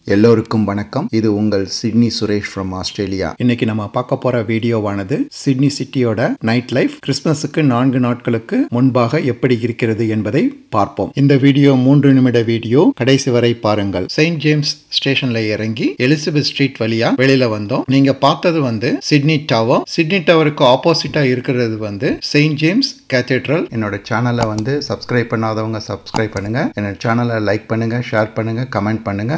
எல்லோருக்கும் வணக்கம் இது உங்கள் சிட்னி சுரேஷ் ஃப்ரம் ஆஸ்திரேலியா இன்னைக்கு நம்ம பார்க்க போற வீடியோவானது சிட்னி சிட்டியோட நைட் லைஃப் கிறிஸ்மஸுக்கு நான்கு நாட்களுக்கு முன்பாக எப்படி இருக்கிறது என்பதை பார்ப்போம் இந்த வீடியோ மூன்று நிமிட வீடியோ கடைசி வரை பாருங்கள் செயின்ட் ஜேம்ஸ் ஸ்டேஷன்ல இறங்கி எலிசபெத் ஸ்ட்ரீட் வழியா வெளியில வந்தோம் நீங்க பார்த்தது வந்து சிட்னி டவர் சிட்னி டவருக்கு ஆப்போசிட்டா இருக்கிறது வந்து செயின்ட் ஜேம்ஸ் கேத்தீட்ரல் என்னோட சேனலை வந்து சப்ஸ்கிரைப் பண்ணாதவங்க சப்ஸ்கிரைப் பண்ணுங்க என்னோட சேனலை லைக் பண்ணுங்க ஷேர் பண்ணுங்க கமெண்ட் பண்ணுங்க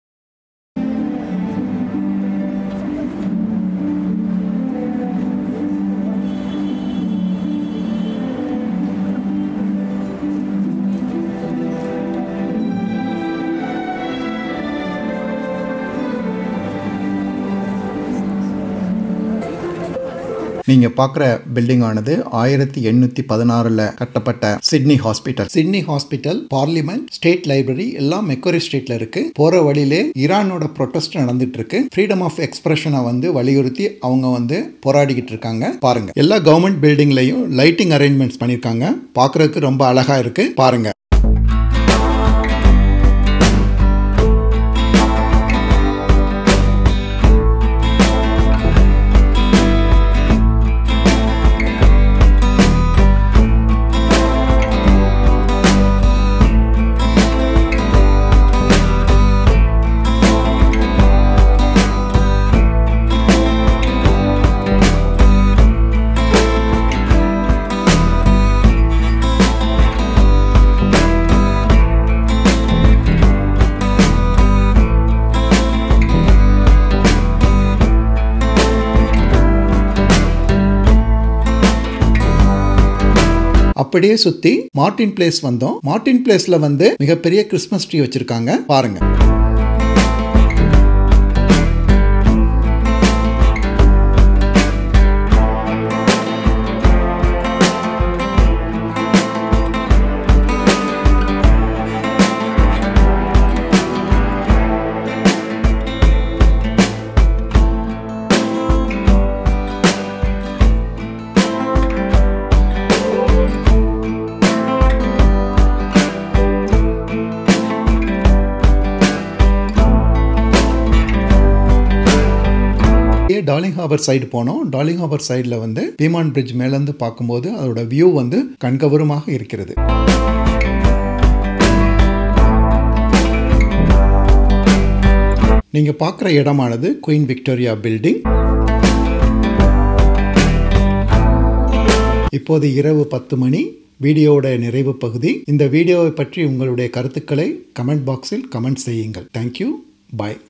நீங்க பார்க்குற பில்டிங் ஆனது ஆயிரத்தி எண்ணூத்தி பதினாறுல கட்டப்பட்ட Sydney hospital Sydney hospital parliament state library எல்லாம் மெக்கோரி ஸ்ட்ரீட்ல இருக்கு போற வழியிலே ஈரானோட ப்ரொட்டஸ்ட் நடந்துட்டு இருக்கு ஃப்ரீடம் ஆஃப் எக்ஸ்பிரஷனை வந்து வலியுறுத்தி அவங்க வந்து போராடிக்கிட்டு இருக்காங்க பாருங்க எல்லா கவர்மெண்ட் பில்டிங்லயும் லைட்டிங் அரேஞ்ச்மெண்ட்ஸ் பண்ணிருக்காங்க பார்க்கறதுக்கு ரொம்ப அழகா இருக்கு பாருங்க அப்படியே சுத்தி மார்டின் பிளேஸ் வந்தோம் மார்டின் பிளேஸ்ல வந்து மிகப்பெரிய கிறிஸ்மஸ் ட்ரீ வச்சிருக்காங்க பாருங்க அப்படியே டார்லிங் ஹார்பர் சைடு போனோம் டார்லிங் ஹார்பர் சைடில் வந்து பீமான் பிரிட்ஜ் மேலேருந்து பார்க்கும்போது அதோட வியூ வந்து கண்கவருமாக இருக்கிறது நீங்க பார்க்குற இடமானது குயின் விக்டோரியா பில்டிங் இப்போது இரவு பத்து மணி வீடியோவோட நிறைவு பகுதி இந்த வீடியோவை பற்றி உங்களுடைய கருத்துக்களை கமெண்ட் பாக்ஸில் கமெண்ட் செய்யுங்கள் தேங்க்யூ பாய்